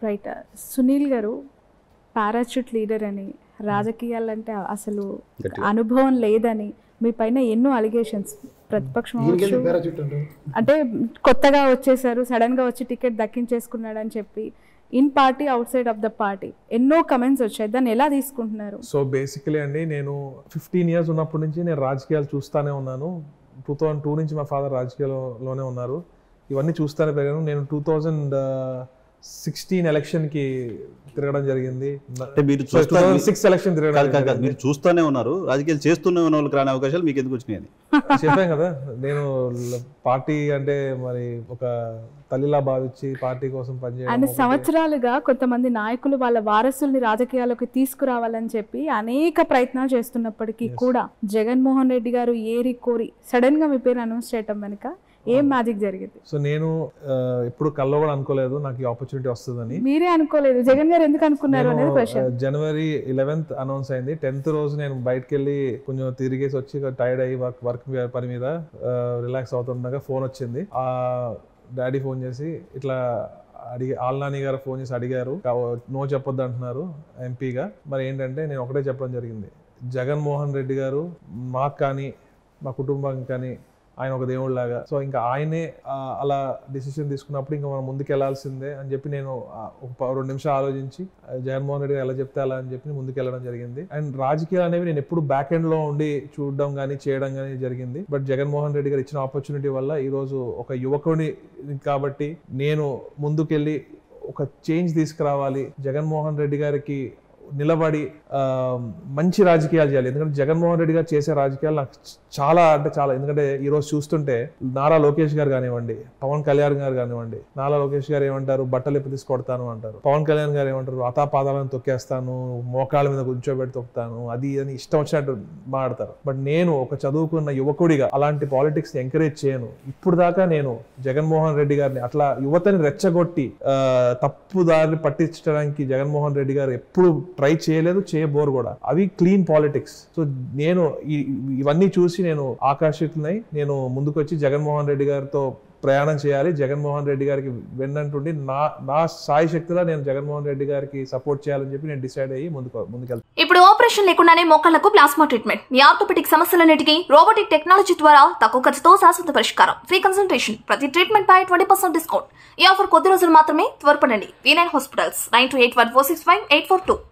Right Sunil గారు parachute leader అని రాజకీయాలంటే అసలు గట్టిగా. అనుభవం లేదని మీ పైన ఎన్నో అలిగేషన్స్ ప్రతిపక్షం ఈయనకెళ్ళి అవ్వచ్చు. పారాచూట్ అంటారు అంటే కొత్తగా వచ్చేసారు సడన్ గా వచ్చి టికెట్ దక్కించేసుకున్నాడు అని చెప్పి in party outside of the party ఎన్నో కమెంట్స్ వచ్చాయి దాన్ని ఎలా తీసుకుంటున్నారు సో బేసికలీ అండి నేను ఫిఫ్టీన్ ఇయర్స్ ఉన్నప్పటి నుంచి నేను రాజకీయాలు చూస్తానే ఉన్నాను టూ థౌజండ్ టూ నుంచి మా ఫాదర్ రాజకీయాల్లోనే ఉన్నారు ఇవన్నీ చూస్తానే పెరిగాను నేను టూ థౌజండ్ సిక్స్టీన్ ఎలక్షన్కి తిరగడం జరిగింది అంటే మీరు టూ థౌజండ్ చూస్తారు సిక్స్ ఎలక్షన్ కాదు కాదు కాదు తిరగడం మీరు చూస్తూనే ఉన్నారు రాజకీయాలు చేస్తూనే ఉన్న వాళ్ళకి రాని అవకాశాలు మీకు ఎందుకు వచ్చినాయి అని చెప్పాం కదా నేను పార్టీ అంటే మరి ఒక తల్లిలా భావించి పార్టీ కోసం పనిచేయడం ఆయన ఒకటి. సంవత్సరాలుగా కొంతమంది నాయకులు వాళ్ళ వారసుల్ని రాజకీయాల్లోకి తీసుకురావాలని చెప్పి అనేక ప్రయత్నాలు చేస్తున్నప్పటికీ కూడా జగన్మోహన్ రెడ్డి గారు ఏరి కోరి సడన్ గా మీ పేరు అనౌన్స్ చేయటం వెనుక ఏం మ్యాజిక్ జరిగింది సో నేను ఆ, ఎప్పుడు కల్లో కూడా అనుకోలేదు నాకు ఈ ఆపర్చునిటీ వస్తుందని మీరే అనుకోలేదు జగన్ గారు ఎందుకు అనుకున్నారు నేను, అనేది క్వశ్చన్ ఆ, జనవరి ఇలెవెన్త్ అనౌన్స్ అయింది టెన్త్ రోజు నేను బయటకు వెళ్ళి కొంచెం తిరిగేసి వచ్చి టైర్డ్ అయ్యి వర్క్ వర్క్ పని మీద రిలాక్స్ అవుతుండగా ఫోన్ వచ్చింది ఆ డాడీ ఫోన్ చేసి ఇట్లా అడిగి ఆల్నాని గారు ఫోన్ చేసి అడిగారు కావ- నో చెప్పొద్దు అంటున్నారు ఎంపీగా మరి ఏంటంటే నేను ఒకటే చెప్పడం జరిగింది జగన్మోహన్ రెడ్డి గారు మాకు కానీ మా కుటుంబం కానీ ఆయన ఒక దేవుళ్ళలాగా సో ఇంకా ఆయనే ఆ, అలా డిసిషన్ తీసుకున్నప్పుడు ఇంకా మనం ముందుకు వెళ్ళాల్సిందే అని చెప్పి నేను ఆ, ఒక ప- రెండు నిమిషాలు ఆలోచించి ఆ, జగన్మోహన్ రెడ్డి గారు ఎలా చెప్తే అలా అని చెప్పి ముందుకు వెళ్ళడం జరిగింది అండ్ రాజకీయాలు అనేవి నేను ఎప్పుడు బ్యాక్ ఎండ్ లో ఉండి చూడడం కానీ చేయడం కానీ జరిగింది బట్ జగన్మోహన్ రెడ్డి గారు ఇచ్చిన ఆపర్చునిటీ వల్ల ఈ రోజు ఒక యువకుని కాబట్టి నేను ముందుకెళ్ళి ఒక చేంజ్ తీసుకురావాలి జగన్మోహన్ రెడ్డి గారికి నిలబడి ఆ, మంచి రాజకీయాలు చేయాలి ఎందుకంటే జగన్మోహన్ రెడ్డి గారు చేసే రాజకీయాలు నాకు చ- చాలా అంటే చాలా ఎందుకంటే ఈ రోజు చూస్తుంటే నారా లోకేష్ గారు కానివ్వండి పవన్ కళ్యాణ్ గారు కానివ్వండి నారా లోకేష్ గారు ఏమంటారు బట్టలు ఎప్పి తీసి కొడతాను అంటారు పవన్ కళ్యాణ్ గారు ఏమంటారు అతాపాదాలను తొక్కేస్తాను మోకాళ్ళ మీద కూర్చోబెట్టి తొక్కుతాను అది అని ఇష్టం వచ్చినట్టు మాట్లాడతారు బట్ నేను ఒక చదువుకున్న యువకుడిగా అలాంటి పాలిటిక్స్ ఎంకరేజ్ చేయను ఇప్పుడు దాకా నేను జగన్మోహన్ రెడ్డి గారిని అట్లా యువతని రెచ్చగొట్టి ఆ, తప్పు దారిని పట్టించడానికి జగన్మోహన్ రెడ్డి గారు ఎప్పుడు ట్రై చేయలేదు చేయబోరు కూడా అవి క్లీన్ పాలిటిక్స్ సో నేను ఈ- ఇవన్నీ చూసి నేను ఆకర్షితులై నేను ముందుకొచ్చి జగన్మోహన్ రెడ్డి గారితో ప్రయాణం చేయాలి జగన్మోహన్ రెడ్డి గారికి వెన్నంటుండి నా నా సాయి శక్తిలో నేను జగన్మోహన్ రెడ్డి గారికి సపోర్ట్ చేయాలని చెప్పి నేను డిసైడ్ అయ్యి ముందుకు ముందుకెళ్తాను ఇప్పుడు ఆపరేషన్ లేకుండానే మోకాళ్లకు ప్లాస్మా ట్రీట్మెంట్ మీ ఆర్థోపెటిక్ సమస్యలన్నిటికీ రోబోటిక్ టెక్నాలజీ ద్వారా తక్కువ ఖర్చుతో శాశ్వత పరిష్కారం ఫ్రీ కన్సల్టేషన్ ప్రతి ట్రీట్మెంట్ పై ట్వంటీ పర్సెంట్ డిస్కౌంట్ ఈ ఆఫర్ కొద్ది రోజులు మాత్రమే త్వరపడండి V nine hospitals nine two eight one four six five eight four two